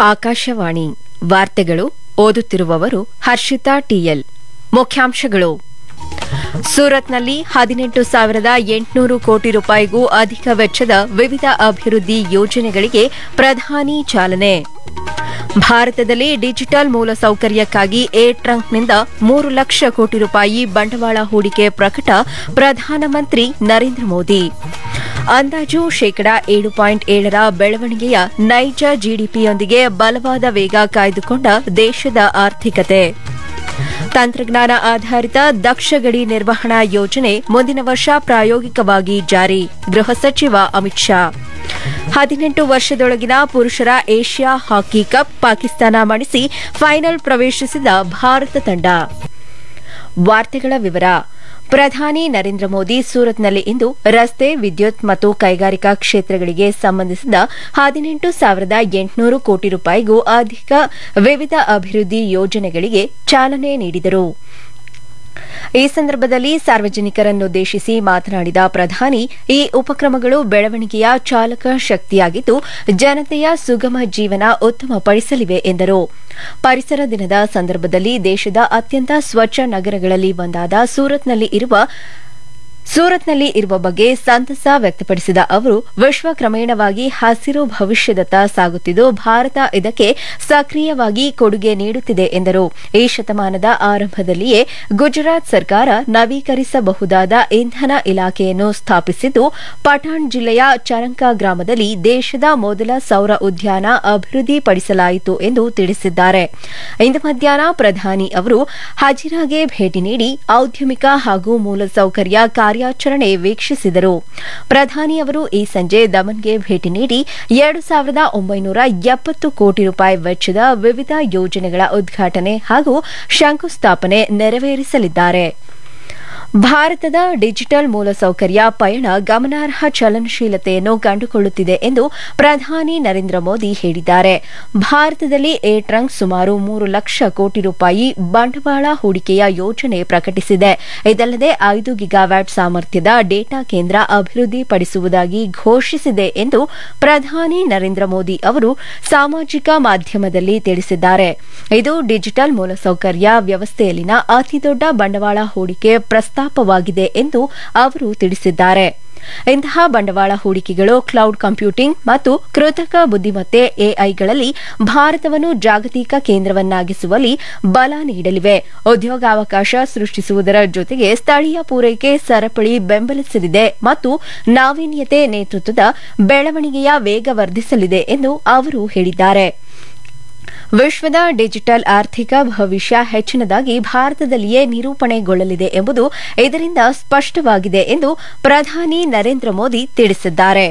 ಆಕಾಶವಾಣಿ ವಾರ್ತೆಗಳು ಓದುತ್ತಿರುವವರು ಹರ್ಷಿತಾ ಟಿಎಲ್ ಮುಖ್ಯಾಂಶಗಳು ಸೂರತ್ನಲ್ಲಿ ಹದಿನೆಂಟು ಸಾವಿರದ ಎಂಟುನೂರು ಕೋಟಿ ರೂಪಾಯಿಗೂ ಅಧಿಕ ವೆಚ್ಚದ ವಿವಿಧ ಅಭಿವೃದ್ಧಿ ಯೋಜನೆಗಳಿಗೆ ಪ್ರಧಾನಿ ಚಾಲನೆ ಭಾರತದಲ್ಲಿ ಡಿಜಿಟಲ್ ಮೂಲಸೌಕರ್ಯಕ್ಕಾಗಿ ಏರ್ ಟ್ರಂಕ್ನಿಂದ ಮೂರು ಲಕ್ಷ ಕೋಟಿ ರೂಪಾಯಿ ಬಂಡವಾಳ ಹೂಡಿಕೆ ಪ್ರಕಟ ಪ್ರಧಾನಮಂತ್ರಿ ನರೇಂದ್ರ ಮೋದಿ ಅಂದಾಜು ಶೇಕಡಾ ಏಳು ಪಾಯಿಂಟ್ ಏಳರ ಬೆಳವಣಿಗೆಯ ನೈಜ ಜಿಡಿಪಿಯೊಂದಿಗೆ ಬಲವಾದ ವೇಗ ಕಾಯ್ದುಕೊಂಡ ದೇಶದ ಆರ್ಥಿಕತೆ ತಂತ್ರಜ್ಞಾನ ಆಧಾರಿತ ದಕ್ಷ ಗಡಿ ನಿರ್ವಹಣಾ ಯೋಜನೆ ಮುಂದಿನ ವರ್ಷ ಪ್ರಾಯೋಗಿಕವಾಗಿ ಜಾರಿ ಗೃಹ ಸಚಿವ ಅಮಿತ್ ಶಾ ಹದಿನೆಂಟು ವರ್ಷದೊಳಗಿನ ಪುರುಷರ ಏಷ್ಯಾ ಹಾಕಿ ಕಪ್ ಪಾಕಿಸ್ತಾನ ಮಣಿಸಿ ಫೈನಲ್ ಪ್ರವೇಶಿಸಿದ ಭಾರತ ತಂಡ ವಾರ್ತೆಗಳ ವಿವರ ಪ್ರಧಾನಿ ನರೇಂದ್ರ ಮೋದಿ ಸೂರತ್ನಲ್ಲಿ ಇಂದು ರಸ್ತೆ ವಿದ್ಯುತ್ ಮತ್ತು ಕೈಗಾರಿಕಾ ಕ್ಷೇತ್ರಗಳಿಗೆ ಸಂಬಂಧಿಸಿದ ಹದಿನೆಂಟು ಸಾವಿರದ ಎಂಟುನೂರು ಕೋಟಿ ರೂಪಾಯಿಗೂ ಅಧಿಕ ವಿವಿಧ ಅಭಿವೃದ್ಧಿ ಯೋಜನೆಗಳಿಗೆ ಚಾಲನೆ ನೀಡಿದರು ಈ ಸಂದರ್ಭದಲ್ಲಿ ಸಾರ್ವಜನಿಕರನ್ನುದ್ದೇಶಿಸಿ ಮಾತನಾಡಿದ ಪ್ರಧಾನಿ ಈ ಉಪಕ್ರಮಗಳು ಬೆಳವಣಿಗೆಯ ಚಾಲಕ ಶಕ್ತಿಯಾಗಿದ್ದು ಜನತೆಯ ಸುಗಮ ಜೀವನ ಉತ್ತಮಪಡಿಸಲಿವೆ ಎಂದರು ಪರಿಸರ ದಿನದ ಸಂದರ್ಭದಲ್ಲಿ ದೇಶದ ಅತ್ಯಂತ ಸ್ವಚ್ಛ ನಗರಗಳಲ್ಲಿ ಒಂದಾದ ಸೂರತ್ನಲ್ಲಿ ಇರುವ ಸೂರತ್ನಲ್ಲಿ ಇರುವ ಬಗ್ಗೆ ಸಂತಸ ವ್ಯಕ್ತಪಡಿಸಿದ ಅವರು ವಿಶ್ವ ಕ್ರಮೇಣವಾಗಿ ಹಸಿರು ಭವಿಷ್ಯದತ್ತ ಸಾಗುತ್ತಿದ್ದು ಭಾರತ ಇದಕ್ಕೆ ಸಕ್ರಿಯವಾಗಿ ಕೊಡುಗೆ ನೀಡುತ್ತಿದೆ ಎಂದರು ಈ ಶತಮಾನದ ಆರಂಭದಲ್ಲಿಯೇ ಗುಜರಾತ್ ಸರ್ಕಾರ ನವೀಕರಿಸಬಹುದಾದ ಇಂಧನ ಇಲಾಖೆಯನ್ನು ಸ್ಥಾಪಿಸಿದ್ದು ಪಠಾಣ್ ಜಿಲ್ಲೆಯ ಚರಂಕಾ ಗ್ರಾಮದಲ್ಲಿ ದೇಶದ ಮೊದಲ ಸೌರ ಉದ್ಯಾನ ಅಭಿವೃದ್ಧಿಪಡಿಸಲಾಯಿತು ಎಂದು ತಿಳಿಸಿದ್ದಾರೆ ಇಂದು ಮಧ್ಯಾಹ್ನ ಪ್ರಧಾನಿ ಅವರು ಹಜಿರಾಗೆ ಭೇಟಿ ನೀಡಿ ಔದ್ಯಮಿಕ ಹಾಗೂ ಮೂಲಸೌಕರ್ಯ ಕಾರ್ಯಾಚರಣೆ ವೀಕ್ಷಿಸಿದರು ಪ್ರಧಾನಿ ಅವರು ಈ ಸಂಜೆ ದಮನ್ಗೆ ಭೇಟಿ ನೀಡಿ ಎರಡು ಸಾವಿರದ ಒಂಬೈನೂರ ಎಪ್ಪತ್ತು ಕೋಟಿ ರೂಪಾಯಿ ವೆಚ್ಚದ ವಿವಿಧ ಯೋಜನೆಗಳ ಉದ್ಘಾಟನೆ ಹಾಗೂ ಶಂಕುಸ್ಥಾಪನೆ ನೆರವೇರಿಸಲಿದ್ದಾರೆ ಭಾರತದ ಡಿಜಿಟಲ್ ಮೂಲಸೌಕರ್ಯ ಪಯಣ ಗಮನಾರ್ಹ ಚಲನಶೀಲತೆಯನ್ನು ಕಂಡುಕೊಳ್ಳುತ್ತಿದೆ ಎಂದು ಪ್ರಧಾನಿ ನರೇಂದ್ರ ಮೋದಿ ಹೇಳಿದ್ದಾರೆ ಭಾರತದಲ್ಲಿ ಏರ್ ಟ್ರಂಕ್ ಸುಮಾರು ಮೂರು ಲಕ್ಷ ಕೋಟಿ ರೂಪಾಯಿ ಬಂಡವಾಳ ಹೂಡಿಕೆಯ ಯೋಜನೆ ಪ್ರಕಟಿಸಿದೆ ಇದಲ್ಲದೆ ಐದು ಗಿಗಾವ್ಯಾಟ್ ಸಾಮರ್ಥ್ಯದ ಡೇಟಾ ಕೇಂದ್ರ ಅಭಿವೃದ್ಧಿಪಡಿಸುವುದಾಗಿ ಘೋಷಿಸಿದೆ ಎಂದು ಪ್ರಧಾನಿ ನರೇಂದ್ರ ಮೋದಿ ಅವರು ಸಾಮಾಜಿಕ ಮಾಧ್ಯಮದಲ್ಲಿ ತಿಳಿಸಿದ್ದಾರೆ ಇದು ಡಿಜಿಟಲ್ ಮೂಲಸೌಕರ್ಯ ವ್ಯವಸ್ಥೆಯಲ್ಲಿನ ಅತಿದೊಡ್ಡ ಬಂಡವಾಳ ಹೂಡಿಕೆ ಪ್ರಸ್ತಾಪವಾಗಿದೆ ಎಂದು ಅವರು ತಿಳಿಸಿದ್ದಾರೆ ಇಂತಹ ಬಂಡವಾಳ ಹೂಡಿಕೆಗಳು ಕ್ಲೌಡ್ ಕಂಪ್ಯೂಟಿಂಗ್ ಮತ್ತು ಕೃತಕ ಬುದ್ದಿಮತ್ತೆ ಎಐಗಳಲ್ಲಿ ಭಾರತವನ್ನು ಜಾಗತಿಕ ಕೇಂದ್ರವನ್ನಾಗಿಸುವಲ್ಲಿ ಬಲ ನೀಡಲಿವೆ ಉದ್ಯೋಗಾವಕಾಶ ಸೃಷ್ಟಿಸುವುದರ ಜೊತೆಗೆ ಸ್ಥಳೀಯ ಪೂರೈಕೆ ಸರಪಳಿ ಬೆಂಬಲಿಸಲಿದೆ ಮತ್ತು ನಾವೀನ್ಯತೆ ನೇತೃತ್ವದ ಬೆಳವಣಿಗೆಯ ವೇಗ ವರ್ಧಿಸಲಿದೆ ಎಂದು ಅವರು ಹೇಳಿದ್ದಾರೆ ವಿಶ್ವದ ಡಿಜಿಟಲ್ ಆರ್ಥಿಕ ಭವಿಷ್ಯ ಹೆಚ್ಚಿನದಾಗಿ ಭಾರತದಲ್ಲಿಯೇ ನಿರೂಪಣೆಗೊಳ್ಳಲಿದೆ ಎಂಬುದು ಇದರಿಂದ ಸ್ಪಷ್ಟವಾಗಿದೆ ಎಂದು ಪ್ರಧಾನಿ ನರೇಂದ್ರ ಮೋದಿ ತಿಳಿಸಿದ್ದಾರೆ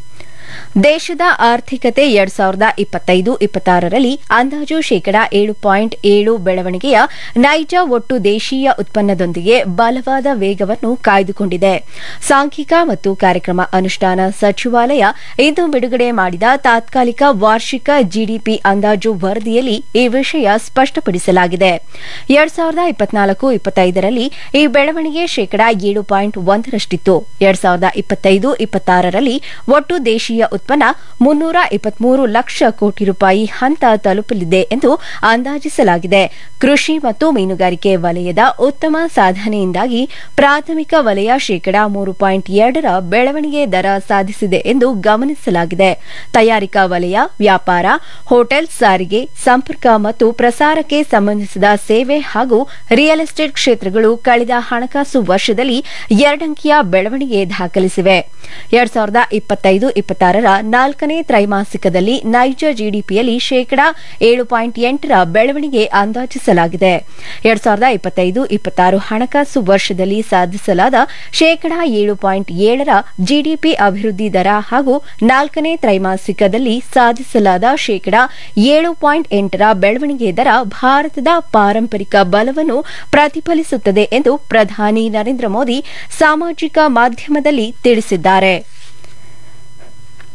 ದೇಶದ ಆರ್ಥಿಕತೆ ಎರಡ್ ಸಾವಿರದ ಇಪ್ಪತ್ತೈದು ಇಪ್ಪತ್ತಾರರಲ್ಲಿ ಅಂದಾಜು ಶೇಕಡಾ ಏಳು ಪಾಯಿಂಟ್ ಏಳು ಬೆಳವಣಿಗೆಯ ನೈಜ ಒಟ್ಟು ದೇಶೀಯ ಉತ್ಪನ್ನದೊಂದಿಗೆ ಬಲವಾದ ವೇಗವನ್ನು ಕಾಯ್ದುಕೊಂಡಿದೆ ಸಾಂಖ್ಯಿಕ ಮತ್ತು ಕಾರ್ಯಕ್ರಮ ಅನುಷ್ಠಾನ ಸಚಿವಾಲಯ ಇಂದು ಬಿಡುಗಡೆ ಮಾಡಿದ ತಾತ್ಕಾಲಿಕ ವಾರ್ಷಿಕ ಜಿಡಿಪಿ ಅಂದಾಜು ವರದಿಯಲ್ಲಿ ಈ ವಿಷಯ ಸ್ಪಷ್ಟಪಡಿಸಲಾಗಿದೆ ಎರಡ್ ಸಾವಿರದ ಇಪ್ಪತ್ನಾಲ್ಕು ಇಪ್ಪತ್ತೈದರಲ್ಲಿ ಈ ಬೆಳವಣಿಗೆ ಶೇಕಡಾ ಏಳು ಪಾಯಿಂಟ್ ಒಂದರಷ್ಟಿತ್ತು ಎರಡ್ ಸಾವಿರದ ಇಪ್ಪತ್ತೈದು ಇಪ್ಪತ್ತಾರರಲ್ಲಿ ಒಟ್ಟು ದೇಶೀಯ ಉತ್ಪನ್ನ ಮುನ್ನೂರ ಇಪ್ಪತ್ಮೂರು ಲಕ್ಷ ಕೋಟಿ ರೂಪಾಯಿ ಹಂತ ತಲುಪಲಿದೆ ಎಂದು ಅಂದಾಜಿಸಲಾಗಿದೆ ಕೃಷಿ ಮತ್ತು ಮೀನುಗಾರಿಕೆ ವಲಯದ ಉತ್ತಮ ಸಾಧನೆಯಿಂದಾಗಿ ಪ್ರಾಥಮಿಕ ವಲಯ ಶೇಕಡಾ ಮೂರು ಪಾಯಿಂಟ್ ಎರಡರ ಬೆಳವಣಿಗೆ ದರ ಸಾಧಿಸಿದೆ ಎಂದು ಗಮನಿಸಲಾಗಿದೆ ತಯಾರಿಕಾ ವಲಯ ವ್ಯಾಪಾರ ಹೋಟೆಲ್ ಸಾರಿಗೆ ಸಂಪರ್ಕ ಮತ್ತು ಪ್ರಸಾರಕ್ಕೆ ಸಂಬಂಧಿಸಿದ ಸೇವೆ ಹಾಗೂ ರಿಯಲ್ ಎಸ್ಟೇಟ್ ಕ್ಷೇತ್ರಗಳು ಕಳೆದ ಹಣಕಾಸು ವರ್ಷದಲ್ಲಿ ಎರಡಂಕಿಯ ಬೆಳವಣಿಗೆ ದಾಖಲಿಸಿವೆ ಎರಡ್ ಸಾವಿರದ ಇಪ್ಪತ್ತೈದು ಇಪ್ಪತ್ತಾರರ ನಾಲ್ಕನೇ ತ್ರೈಮಾಸಿಕದಲ್ಲಿ ನೈಜ ಜಿಡಿಪಿಯಲ್ಲಿ ಶೇಕಡಾ ಏಳು ಪಾಯಿಂಟ್ ಎಂಟರ ಬೆಳವಣಿಗೆ ಅಂದಾಜಿಸಲಾಗಿದೆ ಎರಡ್ ಸಾವಿರದ ಇಪ್ಪತ್ತೈದು ಇಪ್ಪತ್ತಾರು ಹಣಕಾಸು ವರ್ಷದಲ್ಲಿ ಸಾಧಿಸಲಾದ ಶೇಕಡಾ ಏಳು ಪಾಯಿಂಟ್ ಏಳರ ಜಿಡಿಪಿ ಅಭಿವೃದ್ಧಿ ದರ ಹಾಗೂ ನಾಲ್ಕನೇ ತ್ರೈಮಾಸಿಕದಲ್ಲಿ ಸಾಧಿಸಲಾದ ಶೇಕಡಾ ಏಳು ಪಾಯಿಂಟ್ ಎಂಟರ ಬೆಳವಣಿಗೆ ದರ ಭಾರತದ ಪಾರಂಪರಿಕ ಬಲವನ್ನು ಪ್ರತಿಫಲಿಸುತ್ತದೆ ಎಂದು ಪ್ರಧಾನಿ ನರೇಂದ್ರ ಮೋದಿ ಸಾಮಾಜಿಕ ಮಾಧ್ಯಮದಲ್ಲಿ ತಿಳಿಸಿದ್ದಾರೆ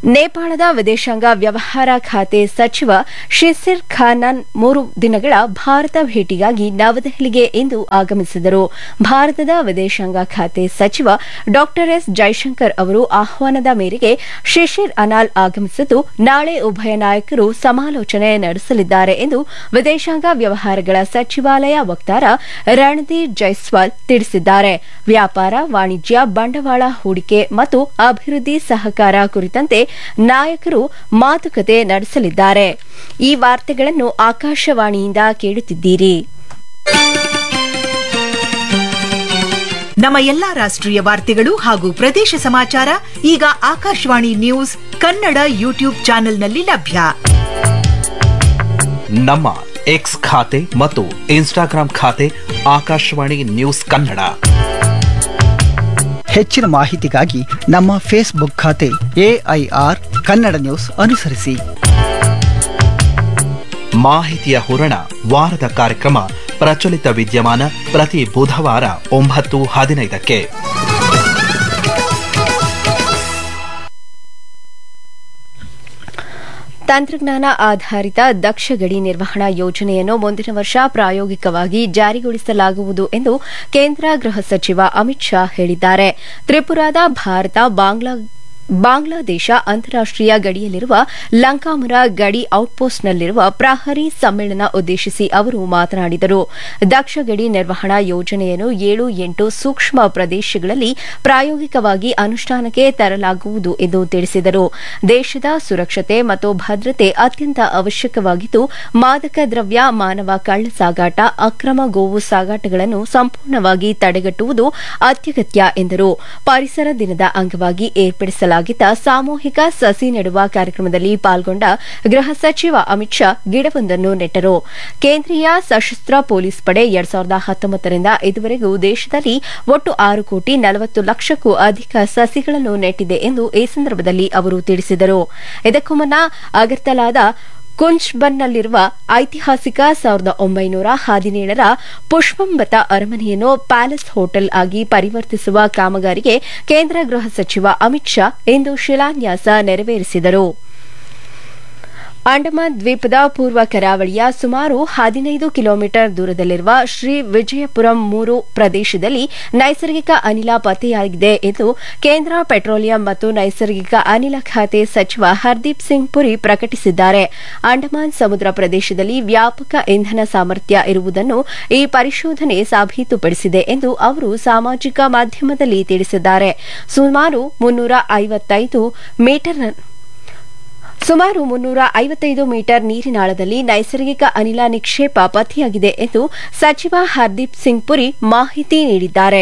ನೇಪಾಳದ ವಿದೇಶಾಂಗ ವ್ಯವಹಾರ ಖಾತೆ ಸಚಿವ ಶಿಸಿರ್ ಖಾನನ್ ಮೂರು ದಿನಗಳ ಭಾರತ ಭೇಟಿಗಾಗಿ ನವದೆಹಲಿಗೆ ಇಂದು ಆಗಮಿಸಿದರು ಭಾರತದ ವಿದೇಶಾಂಗ ಖಾತೆ ಸಚಿವ ಡಾ ಎಸ್ ಜೈಶಂಕರ್ ಅವರು ಆಹ್ವಾನದ ಮೇರೆಗೆ ಶಿಶಿರ್ ಅನಾಲ್ ಆಗಮಿಸಿದ್ದು ನಾಳೆ ಉಭಯ ನಾಯಕರು ಸಮಾಲೋಚನೆ ನಡೆಸಲಿದ್ದಾರೆ ಎಂದು ವಿದೇಶಾಂಗ ವ್ಯವಹಾರಗಳ ಸಚಿವಾಲಯ ವಕ್ತಾರ ರಣದೀರ್ ಜೈಸ್ವಾಲ್ ತಿಳಿಸಿದ್ದಾರೆ ವ್ಯಾಪಾರ ವಾಣಿಜ್ಯ ಬಂಡವಾಳ ಹೂಡಿಕೆ ಮತ್ತು ಅಭಿವೃದ್ಧಿ ಸಹಕಾರ ಕುರಿತಂತೆ ನಾಯಕರು ಮಾತುಕತೆ ನಡೆಸಲಿದ್ದಾರೆ ಈ ವಾರ್ತೆಗಳನ್ನು ಆಕಾಶವಾಣಿಯಿಂದ ಕೇಳುತ್ತಿದ್ದೀರಿ ನಮ್ಮ ಎಲ್ಲಾ ರಾಷ್ಟ್ರೀಯ ವಾರ್ತೆಗಳು ಹಾಗೂ ಪ್ರದೇಶ ಸಮಾಚಾರ ಈಗ ಆಕಾಶವಾಣಿ ನ್ಯೂಸ್ ಕನ್ನಡ ಯೂಟ್ಯೂಬ್ ಚಾನೆಲ್ನಲ್ಲಿ ಲಭ್ಯ ನಮ್ಮ ಎಕ್ಸ್ ಖಾತೆ ಮತ್ತು ಇನ್ಸ್ಟಾಗ್ರಾಂ ಖಾತೆ ಆಕಾಶವಾಣಿ ನ್ಯೂಸ್ ಕನ್ನಡ ಹೆಚ್ಚಿನ ಮಾಹಿತಿಗಾಗಿ ನಮ್ಮ ಫೇಸ್ಬುಕ್ ಖಾತೆ ಎಐಆರ್ ಕನ್ನಡ ನ್ಯೂಸ್ ಅನುಸರಿಸಿ ಮಾಹಿತಿಯ ಹೂರಣ ವಾರದ ಕಾರ್ಯಕ್ರಮ ಪ್ರಚಲಿತ ವಿದ್ಯಮಾನ ಪ್ರತಿ ಬುಧವಾರ ಒಂಬತ್ತು ಹದಿನೈದಕ್ಕೆ ತಂತ್ರಜ್ಞಾನ ಆಧಾರಿತ ದಕ್ಷ ಗಡಿ ನಿರ್ವಹಣಾ ಯೋಜನೆಯನ್ನು ಮುಂದಿನ ವರ್ಷ ಪ್ರಾಯೋಗಿಕವಾಗಿ ಜಾರಿಗೊಳಿಸಲಾಗುವುದು ಎಂದು ಕೇಂದ್ರ ಗೃಹ ಸಚಿವ ಅಮಿತ್ ಶಾ ಹೇಳಿದ್ದಾರೆ ತ್ರಿಪುರಾದ ಭಾರತ ಬಾಂಗ್ಲಾ ಬಾಂಗ್ಲಾದೇಶ ಅಂತಾರಾಷ್ಟೀಯ ಗಡಿಯಲ್ಲಿರುವ ಲಂಕಾಮುರ ಗಡಿ ಔಟ್ಪೋಸ್ಟ್ನಲ್ಲಿರುವ ಪ್ರಹರಿ ಸಮ್ಮೇಳನ ಉದ್ದೇಶಿಸಿ ಅವರು ಮಾತನಾಡಿದರು ದಕ್ಷ ಗಡಿ ನಿರ್ವಹಣಾ ಯೋಜನೆಯನ್ನು ಏಳು ಎಂಟು ಸೂಕ್ಷ್ಮ ಪ್ರದೇಶಗಳಲ್ಲಿ ಪ್ರಾಯೋಗಿಕವಾಗಿ ಅನುಷ್ಠಾನಕ್ಕೆ ತರಲಾಗುವುದು ಎಂದು ತಿಳಿಸಿದರು ದೇಶದ ಸುರಕ್ಷತೆ ಮತ್ತು ಭದ್ರತೆ ಅತ್ಯಂತ ಅವಶ್ಯಕವಾಗಿದ್ದು ಮಾದಕ ದ್ರವ್ಯ ಮಾನವ ಕಳ್ಳ ಸಾಗಾಟ ಅಕ್ರಮ ಗೋವು ಸಾಗಾಟಗಳನ್ನು ಸಂಪೂರ್ಣವಾಗಿ ತಡೆಗಟ್ಟುವುದು ಅತ್ಯಗತ್ಯ ಎಂದರು ಪರಿಸರ ದಿನದ ಅಂಗವಾಗಿ ಏರ್ಪಡಿಸಲಾಗಿದ್ದ ಸಾಮೂಹಿಕ ಸಸಿ ನೆಡುವ ಕಾರ್ಯಕ್ರಮದಲ್ಲಿ ಪಾಲ್ಗೊಂಡ ಗೃಹ ಸಚಿವ ಅಮಿತ್ ಶಾ ಗಿಡವೊಂದನ್ನು ನೆಟ್ಟರು ಕೇಂದ್ರೀಯ ಸಶಸ್ತ್ರ ಪೊಲೀಸ್ ಪಡೆ ಎರಡ್ ಸಾವಿರದ ಹತ್ತೊಂಬತ್ತರಿಂದ ಇದುವರೆಗೂ ದೇಶದಲ್ಲಿ ಒಟ್ಟು ಆರು ಕೋಟಿ ನಲವತ್ತು ಲಕ್ಷಕ್ಕೂ ಅಧಿಕ ಸಸಿಗಳನ್ನು ನೆಟ್ಟಿದೆ ಎಂದು ಈ ಸಂದರ್ಭದಲ್ಲಿ ಅವರು ತಿಳಿಸಿದರು ಇದಕ್ಕೂ ಮುನ್ನ ಅಗರ್ತಲಾದ ಕುಂಚ್ಬನ್ನಲ್ಲಿರುವ ಐತಿಹಾಸಿಕ ಸಾವಿರದ ಒಂಬೈನೂರ ಹದಿನೇಳರ ಪುಷ್ಪಂಬತ ಅರಮನೆಯನ್ನು ಪ್ಯಾಲೇಸ್ ಹೋಟೆಲ್ ಆಗಿ ಪರಿವರ್ತಿಸುವ ಕಾಮಗಾರಿಗೆ ಕೇಂದ್ರ ಗೃಹ ಸಚಿವ ಅಮಿತ್ ಶಾ ಇಂದು ಶಿಲಾನ್ಯಾಸ ನೆರವೇರಿಸಿದರು ಅಂಡಮಾನ್ ದ್ವೀಪದ ಪೂರ್ವ ಕರಾವಳಿಯ ಸುಮಾರು ಹದಿನೈದು ಕಿಲೋಮೀಟರ್ ದೂರದಲ್ಲಿರುವ ಶ್ರೀ ವಿಜಯಪುರಂ ಮೂರು ಪ್ರದೇಶದಲ್ಲಿ ನೈಸರ್ಗಿಕ ಅನಿಲ ಪತ್ತೆಯಾಗಿದೆ ಎಂದು ಕೇಂದ್ರ ಪೆಟ್ರೋಲಿಯಂ ಮತ್ತು ನೈಸರ್ಗಿಕ ಅನಿಲ ಖಾತೆ ಸಚಿವ ಹರ್ದೀಪ್ ಸಿಂಗ್ ಪುರಿ ಪ್ರಕಟಿಸಿದ್ದಾರೆ ಅಂಡಮಾನ್ ಸಮುದ್ರ ಪ್ರದೇಶದಲ್ಲಿ ವ್ಯಾಪಕ ಇಂಧನ ಸಾಮರ್ಥ್ಯ ಇರುವುದನ್ನು ಈ ಪರಿಶೋಧನೆ ಸಾಬೀತುಪಡಿಸಿದೆ ಎಂದು ಅವರು ಸಾಮಾಜಿಕ ಮಾಧ್ಯಮದಲ್ಲಿ ತಿಳಿಸಿದ್ದಾರೆ ಸುಮಾರು ಮುನ್ನೂರ ಐವತ್ತೈದು ಮೀಟರ್ ಸುಮಾರು ಮುನ್ನೂರ ಐವತ್ತೈದು ಮೀಟರ್ ನೀರಿನಾಳದಲ್ಲಿ ನೈಸರ್ಗಿಕ ಅನಿಲ ನಿಕ್ಷೇಪ ಪತ್ತೆಯಾಗಿದೆ ಎಂದು ಸಚಿವ ಹರ್ದೀಪ್ ಸಿಂಗ್ ಪುರಿ ಮಾಹಿತಿ ನೀಡಿದ್ದಾರೆ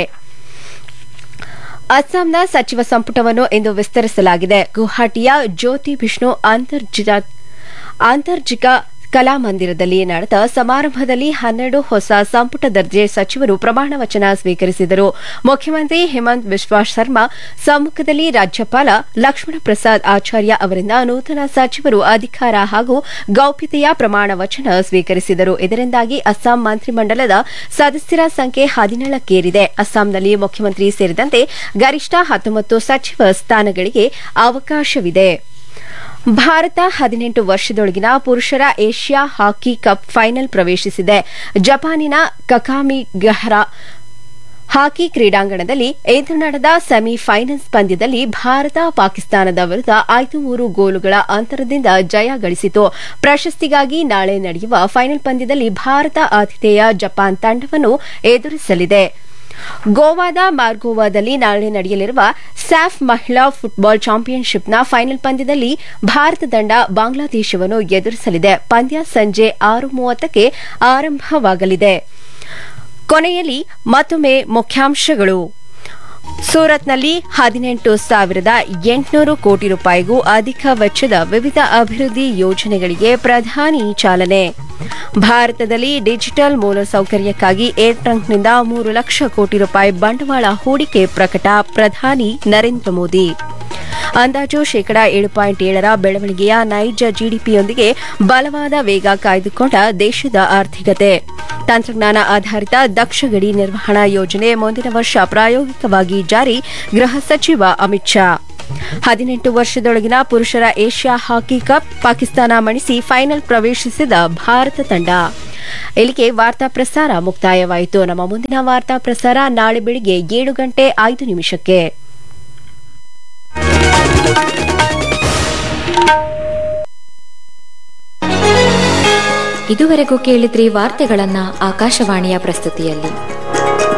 ಅಸ್ಸಾಂನ ಸಚಿವ ಸಂಪುಟವನ್ನು ಇಂದು ವಿಸ್ತರಿಸಲಾಗಿದೆ ಗುವಾಹಟಿಯ ಜ್ಯೋತಿ ವಿಷ್ಣು ಅಂತರ್ಜಿಕ ಕಲಾಮಂದಿರದಲ್ಲಿ ನಡೆದ ಸಮಾರಂಭದಲ್ಲಿ ಹನ್ನೆರಡು ಹೊಸ ಸಂಪುಟ ದರ್ಜೆ ಸಚಿವರು ಪ್ರಮಾಣ ವಚನ ಸ್ವೀಕರಿಸಿದರು ಮುಖ್ಯಮಂತ್ರಿ ಹೇಮಂತ್ ಬಿಶ್ವಾ ಶರ್ಮಾ ಸಮ್ಮುಖದಲ್ಲಿ ರಾಜ್ಯಪಾಲ ಲಕ್ಷ್ಮಣ ಪ್ರಸಾದ್ ಆಚಾರ್ಯ ಅವರಿಂದ ನೂತನ ಸಚಿವರು ಅಧಿಕಾರ ಹಾಗೂ ಗೌಪ್ಯತೆಯ ಪ್ರಮಾಣ ವಚನ ಸ್ವೀಕರಿಸಿದರು ಇದರಿಂದಾಗಿ ಅಸ್ಸಾಂ ಮಂತ್ರಿಮಂಡಲದ ಸದಸ್ಯರ ಸಂಖ್ಯೆ ಹದಿನೇಳಕ್ಕೇರಿದೆ ಅಸ್ಸಾಂನಲ್ಲಿ ಮುಖ್ಯಮಂತ್ರಿ ಸೇರಿದಂತೆ ಗರಿಷ್ಠ ಹತ್ತೊಂಬತ್ತು ಸಚಿವ ಸ್ಥಾನಗಳಿಗೆ ಅವಕಾಶವಿದೆ ಭಾರತ ಹದಿನೆಂಟು ವರ್ಷದೊಳಗಿನ ಪುರುಷರ ಏಷ್ಯಾ ಹಾಕಿ ಕಪ್ ಫೈನಲ್ ಪ್ರವೇಶಿಸಿದೆ ಜಪಾನಿನ ಕಕಾಮಿ ಗಹರಾ ಹಾಕಿ ಕ್ರೀಡಾಂಗಣದಲ್ಲಿ ಇಂದು ನಡೆದ ಸೆಮಿಫೈನಲ್ಸ್ ಪಂದ್ಯದಲ್ಲಿ ಭಾರತ ಪಾಕಿಸ್ತಾನದ ವಿರುದ್ಧ ಐದು ಮೂರು ಗೋಲುಗಳ ಅಂತರದಿಂದ ಜಯ ಗಳಿಸಿತು ಪ್ರಶಸ್ತಿಗಾಗಿ ನಾಳೆ ನಡೆಯುವ ಫೈನಲ್ ಪಂದ್ಯದಲ್ಲಿ ಭಾರತ ಆತಿಥೇಯ ಜಪಾನ್ ತಂಡವನ್ನು ಎದುರಿಸಲಿದೆ ಗೋವಾದ ಮಾರ್ಗೋವಾದಲ್ಲಿ ನಾಳೆ ನಡೆಯಲಿರುವ ಸ್ಯಾಫ್ ಮಹಿಳಾ ಫುಟ್ಬಾಲ್ ಚಾಂಪಿಯನ್ಶಿಪ್ನ ಫೈನಲ್ ಪಂದ್ಯದಲ್ಲಿ ಭಾರತ ತಂಡ ಬಾಂಗ್ಲಾದೇಶವನ್ನು ಎದುರಿಸಲಿದೆ ಪಂದ್ಯ ಸಂಜೆ ಆರು ಮೂವತ್ತಕ್ಕೆ ಆರಂಭವಾಗಲಿದೆ ಕೊನೆಯಲ್ಲಿ ಮತ್ತೊಮ್ಮೆ ಮುಖ್ಯಾಂಶಗಳು ಸೂರತ್ನಲ್ಲಿ ಹದಿನೆಂಟು ಸಾವಿರದ ಎಂಟುನೂರು ಕೋಟಿ ರೂಪಾಯಿಗೂ ಅಧಿಕ ವೆಚ್ಚದ ವಿವಿಧ ಅಭಿವೃದ್ಧಿ ಯೋಜನೆಗಳಿಗೆ ಪ್ರಧಾನಿ ಚಾಲನೆ ಭಾರತದಲ್ಲಿ ಡಿಜಿಟಲ್ ಮೂಲಸೌಕರ್ಯಕ್ಕಾಗಿ ಏರ್ಟ್ರಂಕ್ನಿಂದ ಮೂರು ಲಕ್ಷ ಕೋಟಿ ರೂಪಾಯಿ ಬಂಡವಾಳ ಹೂಡಿಕೆ ಪ್ರಕಟ ಪ್ರಧಾನಿ ನರೇಂದ್ರ ಮೋದಿ ಅಂದಾಜು ಶೇಕಡಾ ಏಳು ಪಾಯಿಂಟ್ ಏಳರ ಬೆಳವಣಿಗೆಯ ನೈಜ ಜಿಡಿಪಿಯೊಂದಿಗೆ ಬಲವಾದ ವೇಗ ಕಾಯ್ದುಕೊಂಡ ದೇಶದ ಆರ್ಥಿಕತೆ ತಂತ್ರಜ್ಞಾನ ಆಧಾರಿತ ದಕ್ಷ ಗಡಿ ನಿರ್ವಹಣಾ ಯೋಜನೆ ಮುಂದಿನ ವರ್ಷ ಪ್ರಾಯೋಗಿಕವಾಗಿ ಜಾರಿ ಗೃಹ ಸಚಿವ ಅಮಿತ್ ಶಾ ಹದಿನೆಂಟು ವರ್ಷದೊಳಗಿನ ಪುರುಷರ ಏಷ್ಯಾ ಹಾಕಿ ಕಪ್ ಪಾಕಿಸ್ತಾನ ಮಣಿಸಿ ಫೈನಲ್ ಪ್ರವೇಶಿಸಿದ ಭಾರತ ತಂಡ ಇಲ್ಲಿಗೆ ವಾರ್ತಾ ಪ್ರಸಾರ ಮುಕ್ತಾಯವಾಯಿತು ನಮ್ಮ ಮುಂದಿನ ವಾರ್ತಾ ಪ್ರಸಾರ ನಾಳೆ ಬೆಳಿಗ್ಗೆ ಏಳು ಗಂಟೆ ಐದು ನಿಮಿಷಕ್ಕೆ ಇದುವರೆಗೂ ಕೇಳಿದ್ರಿ ವಾರ್ತೆಗಳನ್ನ ಆಕಾಶವಾಣಿಯ ಪ್ರಸ್ತುತಿಯಲ್ಲಿ